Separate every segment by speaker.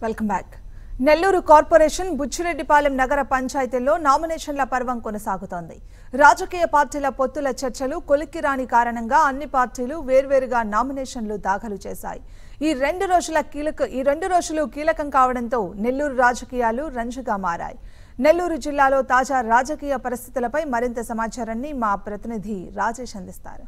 Speaker 1: welcome back Nellore corporation Buchireddipalem నగర పంచాయతీల్లో నామినేషన్ల పర్వం కొనసాగుతోంది రాజకీయ పార్టీల పొత్తుల చర్చలు కొలిక్కిరాని కారణంగా అన్ని పార్టీలు వేర్వేరుగా నామినేషన్లు దాఖలు చేశాయి ఈ రెండు రోజుల కీలక ఈ రెండు రోజులు కీలకం కావడంతో నెల్లూరు రాజకీయాలు రంజుగా మారాయి నెల్లూరు జిల్లాలో తాజా రాజకీయ పరిస్థితులపై మరింత సమాచారాన్ని మా ప్రతినిధి రాజేష్ అందిస్తారు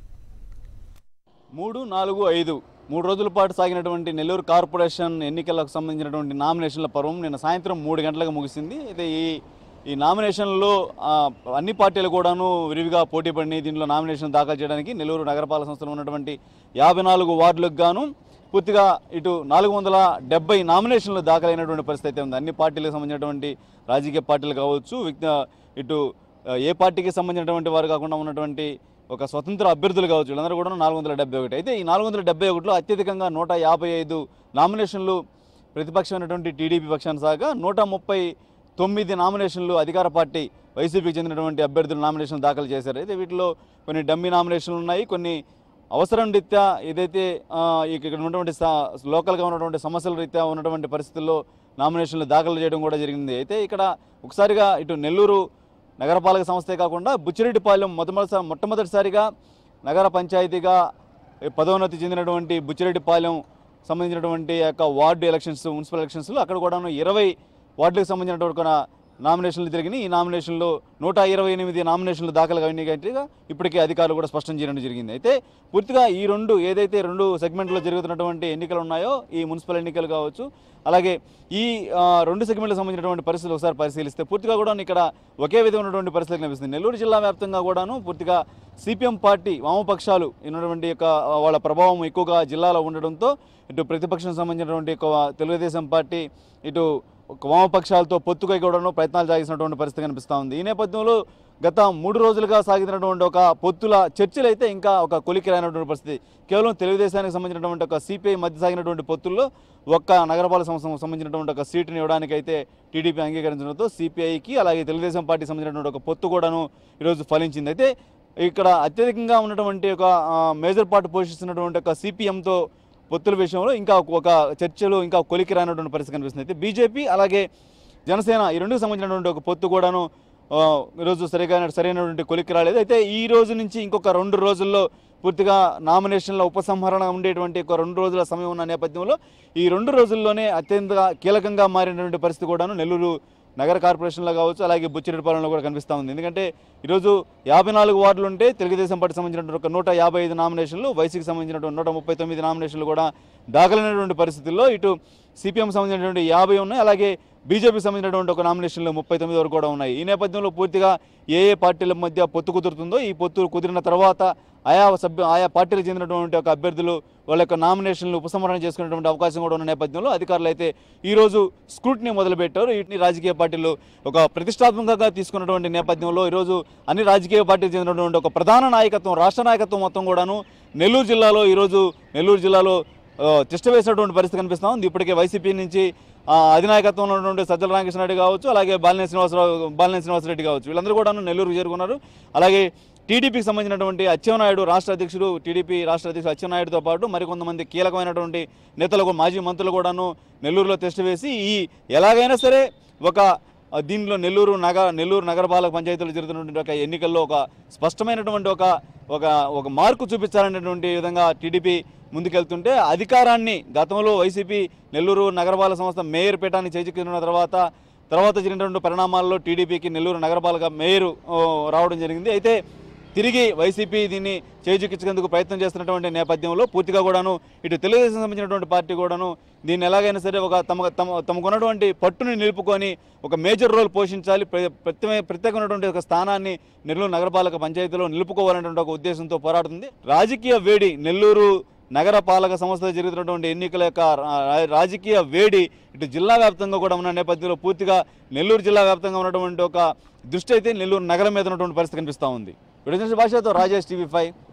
Speaker 2: మూడు నాలుగు ఐదు మూడు రోజుల పాటు సాగినటువంటి నెల్లూరు కార్పొరేషన్ ఎన్నికలకు సంబంధించినటువంటి నామినేషన్ల పర్వం నిన్న సాయంత్రం మూడు గంటలకు ముగిసింది అయితే ఈ ఈ నామినేషన్లో ఆ, అన్ని పార్టీలు కూడాను విరివిగా పోటీ పడి దీంట్లో నామినేషన్ దాఖలు చేయడానికి నెల్లూరు నగరపాలక సంస్థలో ఉన్నటువంటి యాభై నాలుగు వార్డులకు గాను పూర్తిగా ఇటు నాలుగు వందల డెబ్బై నామినేషన్లు దాఖలైనటువంటి పరిస్థితి అయితే ఉంది అన్ని పార్టీలకు సంబంధించినటువంటి రాజకీయ పార్టీలు కావచ్చు వ్యక్తి ఇటు ఆ, ఏ పార్టీకి సంబంధించినటువంటి వారు కాకుండా ఉన్నటువంటి ఒక స్వతంత్ర అభ్యర్థులు కావచ్చు వీళ్ళందరూ కూడా నాలుగు వందల డెబ్బై ఒకటి అయితే ఈ నాలుగు వందల డెబ్బై ఒకటిలో అత్యధికంగా నూట యాభై ఐదు నామినేషన్లు ప్రతిపక్షమైనటువంటి టీడీపీ పక్షాన్ని సాగా నూట ముప్పై తొమ్మిది నామినేషన్లు అధికార పార్టీ వైసీపీకి చెందినటువంటి అభ్యర్థులు నామినేషన్లు దాఖలు చేశారు అయితే వీటిలో కొన్ని డమ్మీ నామినేషన్లు ఉన్నాయి కొన్ని అవసరం రీత్యా ఏదైతే ఆ, ఇక్కడ ఉన్నటువంటి స- లోకల్గా ఉన్నటువంటి సమస్యల రీత్యా ఉన్నటువంటి పరిస్థితుల్లో నామినేషన్లు దాఖలు చేయడం కూడా జరిగింది అయితే ఇక్కడ ఒకసారిగా ఇటు నెల్లూరు నగరపాలక సంస్థే కాకుండా బుచ్చిరెడ్డిపాలెం మొట్టమొదటి మొట్టమొదటిసారిగా నగర పంచాయతీగా పదోన్నతి చెందినటువంటి బుచ్చిరెడ్డిపాలెం సంబంధించినటువంటి యొక్క వార్డు ఎలక్షన్స్ మున్సిపల్ ఎలక్షన్స్లో అక్కడ కూడాను ఇరవై వార్డులకు సంబంధించినటువంటి ఒక నామినేషన్లు జరిగినాయి ఈ నామినేషన్లో నూట ఇరవై ఎనిమిది నామినేషన్లు దాఖలు అయినట్టుగా ఇప్పటికే అధికారులు కూడా స్పష్టం చేయడం జరిగింది అయితే పూర్తిగా ఈ రెండు ఏదైతే రెండు సెగ్మెంట్లో జరుగుతున్నటువంటి ఎన్నికలు ఉన్నాయో ఈ మున్సిపల్ ఎన్నికలు కావచ్చు అలాగే ఈ ఆ, రెండు సెగ్మెంట్లకు సంబంధించినటువంటి పరిస్థితులు ఒకసారి పరిశీలిస్తే పూర్తిగా కూడా ఇక్కడ ఒకే విధమైనటువంటి పరిస్థితి కనిపిస్తుంది నెల్లూరు జిల్లా వ్యాప్తంగా కూడాను పూర్తిగా సిపిఎం పార్టీ వామపక్షాలు ఉన్నటువంటి యొక్క ఆ, వాళ్ళ ప్రభావం ఎక్కువగా జిల్లాలో ఉండడంతో ఇటు ప్రతిపక్షం సంబంధించినటువంటి ఒక తెలుగుదేశం పార్టీ ఇటు ఒక వామపక్షాలతో పొత్తుకై కూడాను ప్రయత్నాలు సాగిస్తున్నటువంటి పరిస్థితి కనిపిస్తూ ఉంది ఈ నేపథ్యంలో గత మూడు రోజులుగా సాగినటువంటి ఒక పొత్తుల చర్చలు అయితే ఇంకా ఒక కొలికిరైనటువంటి పరిస్థితి కేవలం తెలుగుదేశానికి సంబంధించినటువంటి ఒక సిపిఐ మధ్య సాగినటువంటి పొత్తుల్లో ఒక్క నగరపాలక సంస్థకు సంబంధించినటువంటి ఒక సీటుని ఇవ్వడానికి అయితే టీడీపీ అంగీకరించడంతో సిపిఐకి అలాగే తెలుగుదేశం పార్టీ సంబంధించినటువంటి ఒక పొత్తు కూడాను ఈరోజు ఫలించింది అయితే ఇక్కడ అత్యధికంగా ఉన్నటువంటి ఒక ఆ, మేజర్ పార్ట్ పోషిస్తున్నటువంటి ఒక సిపిఎంతో పొత్తుల విషయంలో ఇంకా ఒక చర్చలు ఇంకా కొలికి రానటువంటి పరిస్థితి కనిపిస్తుంది అయితే బీజేపీ అలాగే జనసేన ఈ రెండుకు సంబంధించినటువంటి ఒక పొత్తు కూడాను ఆ, ఈరోజు సరిగా సరైనటువంటి కొలిక్కి రాలేదు అయితే ఈ రోజు నుంచి ఇంకొక రెండు రోజుల్లో పూర్తిగా నామినేషన్ల ఉపసంహరణ ఉండేటువంటి ఒక రెండు రోజుల సమయం ఉన్న నేపథ్యంలో ఈ రెండు రోజుల్లోనే అత్యంత కీలకంగా మారినటువంటి పరిస్థితి కూడాను నెల్లూరు నగర కార్పొరేషన్లో కావచ్చు అలాగే బుచ్చిరెడ్డిపాలెంలో కూడా కనిపిస్తూ ఉంది ఎందుకంటే ఈరోజు యాభై నాలుగు వార్డులు ఉంటే తెలుగుదేశం పార్టీ సంబంధించినటువంటి ఒక నూట యాభై ఐదు నామినేషన్లు వైసీకి సంబంధించినటువంటి నూట ముప్పై తొమ్మిది నామినేషన్లు కూడా దాఖలైనటువంటి పరిస్థితుల్లో ఇటు సిపిఎం సంబంధించినటువంటి యాభై ఉన్నాయి అలాగే బీజేపీకి సంబంధించినటువంటి ఒక నామినేషన్లు ముప్పై తొమ్మిది వరకు కూడా ఉన్నాయి ఈ నేపథ్యంలో పూర్తిగా ఏ ఏ పార్టీల మధ్య పొత్తు కుదురుతుందో ఈ పొత్తు కుదిరిన తర్వాత ఆయా సభ్యు ఆయా పార్టీలకు చెందినటువంటి ఒక అభ్యర్థులు వాళ్ళ యొక్క నామినేషన్లు ఉపసంహరణ చేసుకునేటువంటి అవకాశం కూడా ఉన్న నేపథ్యంలో అధికారులు అయితే ఈరోజు స్క్రూట్ని మొదలుపెట్టారు వీటిని రాజకీయ పార్టీలు ఒక ప్రతిష్టాత్మకంగా తీసుకున్నటువంటి నేపథ్యంలో ఈరోజు అన్ని రాజకీయ పార్టీలకు చెందినటువంటి ఒక ప్రధాన నాయకత్వం రాష్ట్ర నాయకత్వం మొత్తం కూడాను నెల్లూరు జిల్లాలో ఈరోజు నెల్లూరు జిల్లాలో ఆ, తిష్ట వేసినటువంటి పరిస్థితి కనిపిస్తూ ఉంది ఇప్పటికే వైసీపీ నుంచి ఆ, అధినాయకత్వంలో ఉన్నటువంటి సజ్జల రామకృష్ణారెడ్డి కావచ్చు అలాగే బాలినేని శ్రీనివాసరావు బాలినేని శ్రీనివాసరెడ్డి కావచ్చు వీళ్ళందరూ కూడా నెల్లూరు చేరుకున్నారు అలాగే టీడీపీకి సంబంధించినటువంటి అచ్చెన్నాయుడు రాష్ట్ర అధ్యక్షుడు టీడీపీ రాష్ట్ర అధ్యక్షుడు అచ్చెన్నాయుడుతో పాటు మరికొంతమంది కీలకమైనటువంటి నేతలకు మాజీ మంత్రులు కూడాను నెల్లూరులో టెస్ట్ వేసి ఈ ఎలాగైనా సరే ఒక ఆ, దీనిలో నెల్లూరు నగ నెల్లూరు నగరపాలక పంచాయతీలో జరుగుతున్నటువంటి ఒక ఎన్నికల్లో ఒక స్పష్టమైనటువంటి ఒక ఒక ఒక మార్కు చూపించాలనేటువంటి విధంగా టీడీపీ ముందుకెళ్తుంటే అధికారాన్ని గతంలో వైసీపీ నెల్లూరు నగరపాలక సంస్థ మేయర్ పీఠాన్ని చేజిక్కిన తర్వాత తర్వాత జరిగినటువంటి పరిణామాల్లో టీడీపీకి నెల్లూరు నగరపాలక మేయర్ ఓ, రావడం జరిగింది అయితే తిరిగి వైసీపీ దీన్ని చేజిక్కించేందుకు ప్రయత్నం చేస్తున్నటువంటి నేపథ్యంలో పూర్తిగా కూడాను ఇటు తెలుగుదేశం సంబంధించినటువంటి పార్టీ కూడాను దీన్ని ఎలాగైనా సరే ఒక తమ తమ తమకున్నటువంటి పట్టుని నిలుపుకొని ఒక మేజర్ రోల్ పోషించాలి ప్ర- ప్రత్యేక ప్రత్యేకమైనటువంటి ఒక స్థానాన్ని నెల్లూరు నగరపాలక పంచాయతీలో నిలుపుకోవాలనేటువంటి ఒక ఉద్దేశంతో పోరాడుతుంది రాజకీయ వేడి నెల్లూరు నగర పాలక సంస్థ జరుగుతున్నటువంటి ఎన్నికల యొక్క రా- రాజకీయ వేడి ఇటు జిల్లా వ్యాప్తంగా కూడా ఉన్న నేపథ్యంలో పూర్తిగా నెల్లూరు జిల్లా వ్యాప్తంగా ఉన్నటువంటి ఒక దృష్టి అయితే నెల్లూరు నగరం మీద ఉన్నటువంటి పరిస్థితి కనిపిస్తూ ఉంది విడజన భాషతో రాజేష్ టీవీ ఫైవ్